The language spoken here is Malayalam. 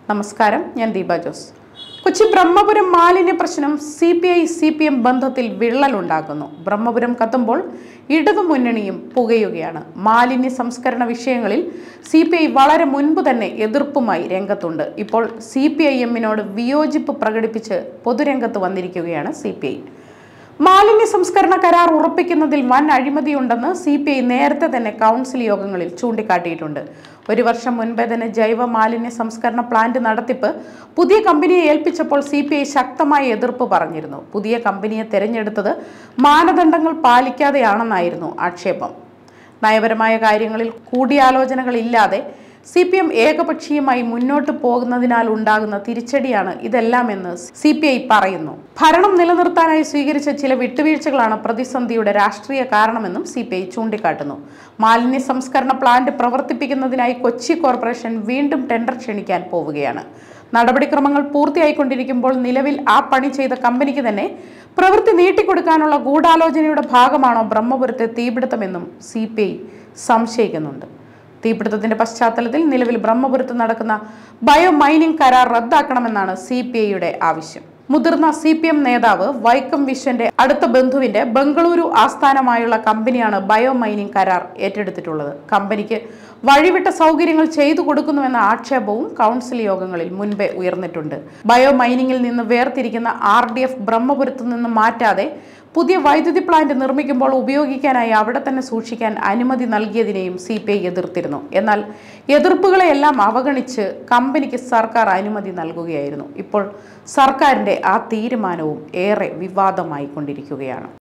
നമസ്കാരം ഞാൻ ദീപ ജോസ് കൊച്ചി ബ്രഹ്മപുരം മാലിന്യ പ്രശ്നം C P I C P M ബന്ധത്തിൽ വിള്ളലുണ്ടാക്കുന്നു ബ്രഹ്മപുരം കത്തുമ്പോൾ ഇടതുമുന്നണിയും പുകയുകയാണ് മാലിന്യ സംസ്കരണ വിഷയങ്ങളിൽ സി പി ഐ വളരെ മുൻപ് തന്നെ എതിർപ്പുമായി രംഗത്തുണ്ട് ഇപ്പോൾ സി പി ഐ എമ്മിനോട് വിയോജിപ്പ് പ്രകടിപ്പിച്ച് പൊതുരംഗത്ത് വന്നിരിക്കുകയാണ് സി പി ഐ മാലിന്യ സംസ്കരണ കരാർ ഉറപ്പിക്കുന്നതിൽ വൻ അഴിമതിയുണ്ടെന്ന് സി പി ഐ നേരത്തെ തന്നെ കൗൺസിൽ യോഗങ്ങളിൽ ചൂണ്ടിക്കാട്ടിയിട്ടുണ്ട് ഒരു വർഷം മുൻപേ തന്നെ ജൈവ മാലിന്യ സംസ്കരണ പ്ലാന്റ് നടത്തിപ്പ് പുതിയ കമ്പനിയെ ഏൽപ്പിച്ചപ്പോൾ സി പി ഐ ശക്തമായ എതിർപ്പ് പറഞ്ഞിരുന്നു പുതിയ കമ്പനിയെ തെരഞ്ഞെടുത്തത് മാനദണ്ഡങ്ങൾ പാലിക്കാതെയാണെന്നായിരുന്നു ആക്ഷേപം നയപരമായ കാര്യങ്ങളിൽ കൂടിയാലോചനകളില്ലാതെ സി പി എം ഏകപക്ഷീയമായി മുന്നോട്ട് പോകുന്നതിനാൽ ഉണ്ടാകുന്ന തിരിച്ചടിയാണ് ഇതെല്ലാമെന്ന് സി പി ഐ പറയുന്നു ഭരണം നിലനിർത്താനായി സ്വീകരിച്ച ചില വിട്ടുവീഴ്ചകളാണ് പ്രതിസന്ധിയുടെ രാഷ്ട്രീയ കാരണമെന്നും സി പി ഐ ചൂണ്ടിക്കാട്ടുന്നു മാലിന്യ സംസ്കരണ പ്ലാന്റ് പ്രവർത്തിപ്പിക്കുന്നതിനായി കൊച്ചി കോർപ്പറേഷൻ വീണ്ടും ടെൻഡർ ക്ഷണിക്കാൻ പോവുകയാണ് നടപടിക്രമങ്ങൾ പൂർത്തിയായിക്കൊണ്ടിരിക്കുമ്പോൾ നിലവിൽ ആ പണി ചെയ്ത കമ്പനിക്ക് തന്നെ പ്രവൃത്തി നീട്ടിക്കൊടുക്കാനുള്ള ഗൂഢാലോചനയുടെ ഭാഗമാണോ ബ്രഹ്മപുരത്തെ തീപിടുത്തമെന്നും സി പി ഐ സംശയിക്കുന്നുണ്ട് തീപിടുത്തത്തിന്റെ പശ്ചാത്തലത്തിൽ നിലവിൽ ബ്രഹ്മപുരത്ത് നടക്കുന്ന ബയോ മൈനിങ് കരാർ റദ്ദാക്കണമെന്നാണ് സി പി ഐയുടെ ആവശ്യം മുതിർന്ന സി പി എം നേതാവ് വൈക്കം വിശ്വന്റെ അടുത്ത ബന്ധുവിന്റെ ബംഗളൂരു ആസ്ഥാനമായുള്ള കമ്പനിയാണ് ബയോ മൈനിങ് കരാർ ഏറ്റെടുത്തിട്ടുള്ളത് കമ്പനിക്ക് വഴിവിട്ട സൗകര്യങ്ങൾ ചെയ്തു കൊടുക്കുന്നുവെന്ന ആക്ഷേപവും കൗൺസിൽ യോഗങ്ങളിൽ മുൻപേ ഉയർന്നിട്ടുണ്ട് ബയോ മൈനിങ്ങിൽ നിന്ന് വേർതിരിക്കുന്ന ആർ ഡി എഫ് ബ്രഹ്മപുരത്ത് നിന്ന് മാറ്റാതെ പുതിയ വൈദ്യുതി പ്ലാന്റ് നിർമ്മിക്കുമ്പോൾ ഉപയോഗിക്കാനായി അവിടെ തന്നെ സൂക്ഷിക്കാൻ അനുമതി നൽകിയതിനെയും സി പി ഐ എതിർത്തിരുന്നു എന്നാൽ എതിർപ്പുകളെയെല്ലാം അവഗണിച്ച് കമ്പനിക്ക് സർക്കാർ അനുമതി നൽകുകയായിരുന്നു ഇപ്പോൾ സർക്കാരിന്റെ ആ തീരുമാനവും ഏറെ വിവാദമായി കൊണ്ടിരിക്കുകയാണ്